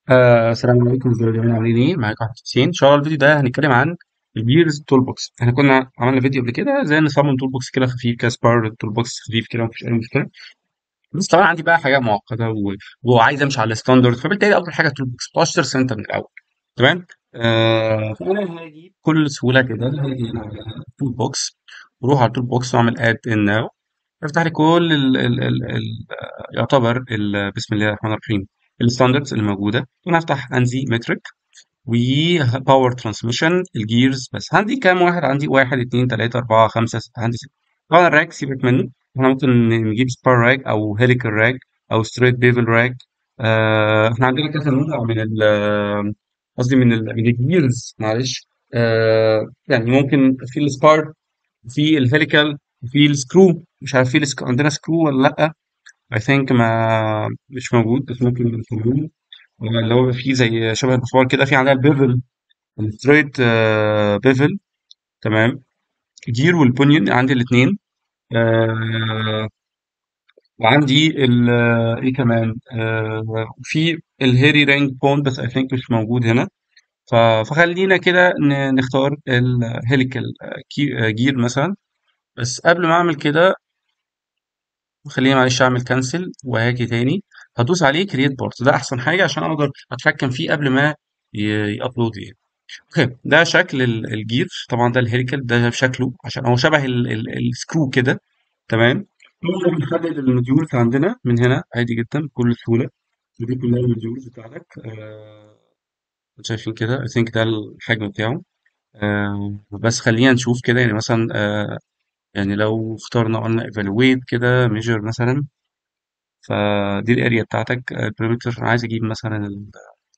آه السلام عليكم ازيكم يا جماعه عاملين ايه معاكم احمد حسين ان شاء الله الفيديو ده هنتكلم عن الجيرز تول بوكس احنا كنا عملنا فيديو قبل كده زي نصمم تول بوكس كده خفيف كاسبار تول بوكس خفيف كده مفيش اي مشكله بس طبعا عندي بقى حاجه معقده و... وعايز امشي على الستاندرد فبالتالي افضل حاجه تول بوكس بوستر سنتر من الاول تمام آه فانا هاجي بكل سهوله كده هاجي على تول بوكس واروح على التول بوكس واعمل اد ان ناو يفتح لي كل ال ال ال ال يعتبر ال بسم الله الرحمن الرحيم الستاندردز اللي موجوده وانا هفتح انزي مترك وباور ترانسميشن الجيرز بس عندي كام واحد عندي واحد اتنين تلاتة أربعة خمسة ستة عندي ستة طبعا الراك سيبك منه احنا ممكن نجيب سبار راك أو هيليكال راك أو ستريت بيفل راك آه احنا عندنا كذا نوع من ال قصدي من ال من الجيرز معلش آه يعني ممكن في السبار في الهيليكال في السكرو مش عارف في السك... عندنا سكرو ولا لأ I think ما مش موجود بس ممكن نسميه اللي هو فيه زي شبه المسمار كده في عندنا البيفل الستريت بيفل تمام الجير والبونيون عندي الاثنين آه وعندي ال آه، ايه كمان آه في الهيري رينج بون بس اي ثينك مش موجود هنا ف- فخلينا كده ن- نختار الهيليكال جير مثلا بس قبل ما اعمل كده خليني معلش اعمل كانسل وهاجي تاني هدوس عليه كرييت بارت ده احسن حاجه عشان اقدر اتحكم فيه قبل ما يابلود يعني اوكي ده شكل ال- الجير طبعا ده الهيليكال ده شكله عشان هو شبه ال- ال- السكرو كده تمام نقدر نحدد الموديولز عندنا من هنا عادي جدا بكل سهوله دي كلها الموديولز بتاعتك آه شايفين كده I think ده الحجم بتاعه آه بس خلينا نشوف كده يعني مثلا آه يعني لو اخترنا قلنا evaluate كده measure مثلا فدي الاريا بتاعتك البريمتر انا عايز اجيب مثلا ال...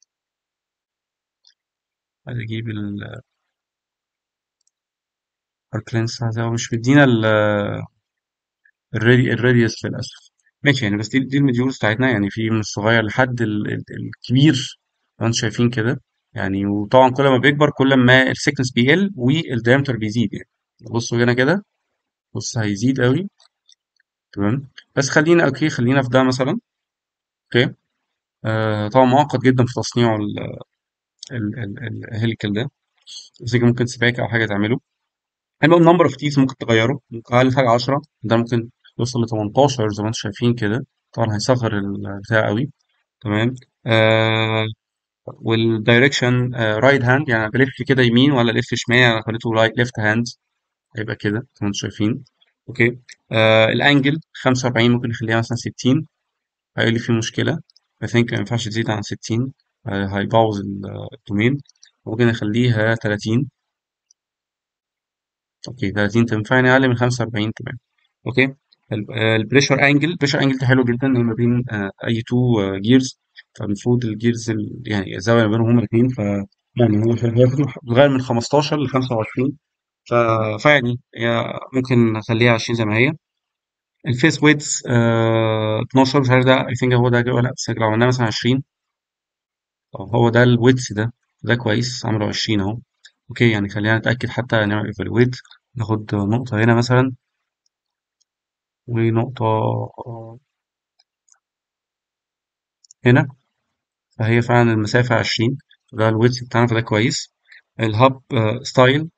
عايز اجيب الارك لينس هو مش مدينا الرادي الراديوس للاسف ماشي يعني بس دي دي المديولز بتاعتنا يعني في من الصغير لحد ال... ال... الكبير لو انتم شايفين كده يعني وطبعا كل ما بيكبر كل ما السيكنس بيقل والدايمتر بيزيد يعني بصوا هنا كده بص هيزيد قوي تمام بس خلينا اوكي خلينا في ده مثلا اوكي آه طبعا معقد جدا في تصنيعه ال- ال- ال- الهيليكال ده بس ممكن سباكه او حاجه تعمله هيبقى النمبر اوف تيث ممكن تغيره ممكن اقل حاجه 10 ده ممكن يوصل ل 18 زي ما انتم شايفين كده طبعا هيصغر البتاع قوي تمام آه والدايركشن آه رايت هاند يعني بلف كده يمين ولا الف شمال انا خليته رايت ليفت هاند هيبقى كده زي ما انتم شايفين اوكي آه الانجل 45 ممكن نخليها مثلا 60 هيقول لي في مشكله I think ما ينفعش تزيد عن 60 آه هيبوظ ال- الدومين ممكن نخليها 30 اوكي 30 تنفع يعني اقل من 45 تمام اوكي البريشر انجل البريشر انجل ده حلو جدا ما بين آه، اي تو جيرز فالمفروض الجيرز ال- يعني الزاويه ما بينهم هما الاثنين ف يعني هو في الغالب بتتغير من 15 ل 25 ف... فيعني هي ممكن نخليها 20 زي ما هي الفيس ويدز آه 12 مش عارف ده اي ثينك هو ده ولا لا بس لو عملناه مثلا 20 طب هو ده الويدز ده ده كويس عملوا 20 اهو اوكي يعني خلينا نتاكد حتى نعمل ايفالويت ناخد نقطه هنا مثلا ونقطه آه، هنا فهي فعلا المسافة عشرين ده الويدث بتاعنا فده كويس الهاب ستايل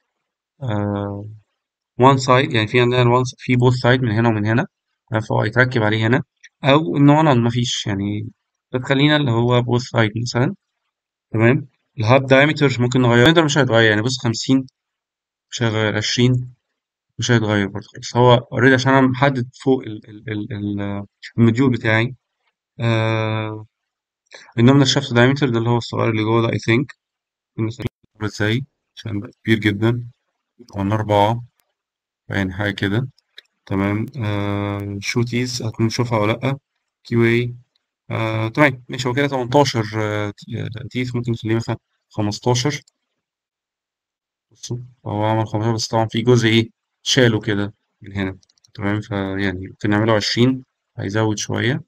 وان سايد يعني في عندنا الوان في بوث سايد من هنا ومن هنا فهو يتركب عليه هنا او ان هو ما فيش يعني بتخلينا اللي هو بوث سايد مثلا تمام الهاب دايمتر ممكن نغير الدايمتر مش هيتغير يعني بص 50 مش هيتغير 20 مش هيتغير برضه خالص هو اوريدي عشان انا محدد فوق ال ال ال ال المديول بتاعي آه النومينال شافت دايمتر ده اللي هو الصغير اللي جوه ده اي ثينك ازاي عشان يبقى كبير جدا قلنا أربعة يعني حاجة كده تمام آه شوتيز هنشوفها ولا لأ كيو اي آه تمام ماشي هو كده 18 آه تيث ممكن نخليه مثلا 15 بصوا هو عمل 15 بس طبعا في جزء ايه شاله كده من هنا تمام فيعني ممكن نعمله 20 هيزود شوية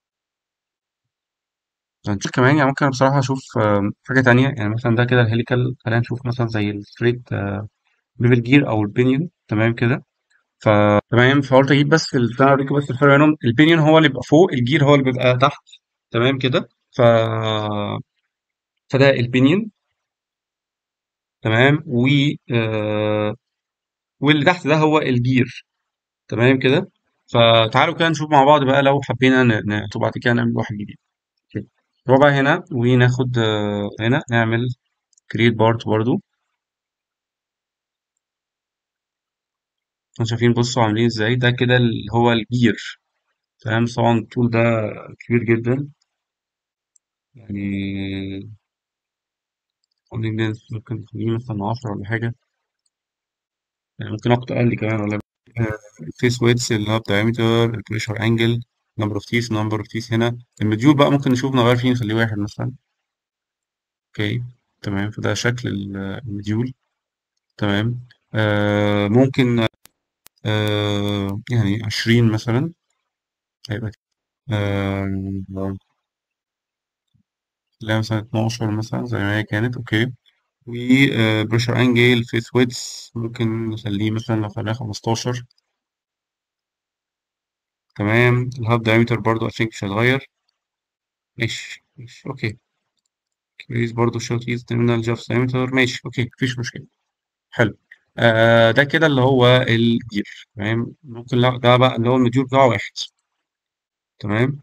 هنشوف كمان يعني ممكن بصراحة أشوف آه حاجة تانية يعني مثلا ده كده الهيليكال خلينا نشوف مثلا زي الستريت آه ليفل جير أو البينيون تمام كده فتمام فقلت اجيب بس البتاع اوريكم بس الفرق بينهم البينيون هو اللي بيبقى فوق الجير هو اللي بيبقى تحت تمام كده ف فده البينيون تمام و آه واللي تحت ده هو الجير تمام كده فتعالوا كده نشوف مع بعض بقى لو حبينا ن- ن- بعد كده نعمل واحد جديد كده. نروح بقى هنا وناخد آه، هنا نعمل create part برضو انتوا شايفين بصوا عاملين ازاي ده كده اللي هو الجير تمام طبعا الطول ده كبير جدا يعني ممكن ممكن نخليه مثلا 10 ولا حاجة يعني ممكن أكتر أقل كمان ولا الفيس ويتس اللي هو diameter البريشر انجل نمبر اوف تيث نمبر اوف تيث هنا المديول بقى ممكن نشوف نغير فيه نخليه واحد مثلا اوكي تمام فده شكل ال- المديول تمام آه ممكن آه يعني عشرين مثلا هيبقى كده. آه لا مثلا اتناشر مثلا زي ما هي كانت اوكي و بريشر انجل فيس ويتس ممكن نخليه مثلا لو خلينا خمستاشر تمام الهاب دايمتر برضو I think مش هيتغير ماشي ماشي اوكي كريز برضو شوت كيز تيرمينال جاف دايمتر ماشي اوكي مفيش مشكلة حلو آه ده كده اللي هو الجير تمام ممكن لا ده بقى اللي هو المديول بتاعه واحد تمام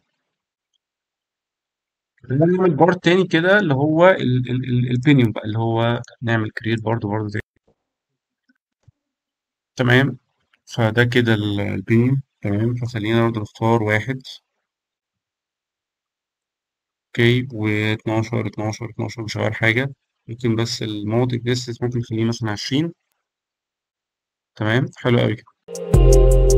نعمل بارت تاني كده اللي هو البينيون بقى اللي هو نعمل كرييت برضو برضو زي تمام فده كده البينيون تمام فخلينا برضو نختار واحد اوكي و12 12 12 مش هغير حاجة ممكن بس الماونتنج ديستنس ممكن نخليه مثلا 20 تمام حلو قوي كده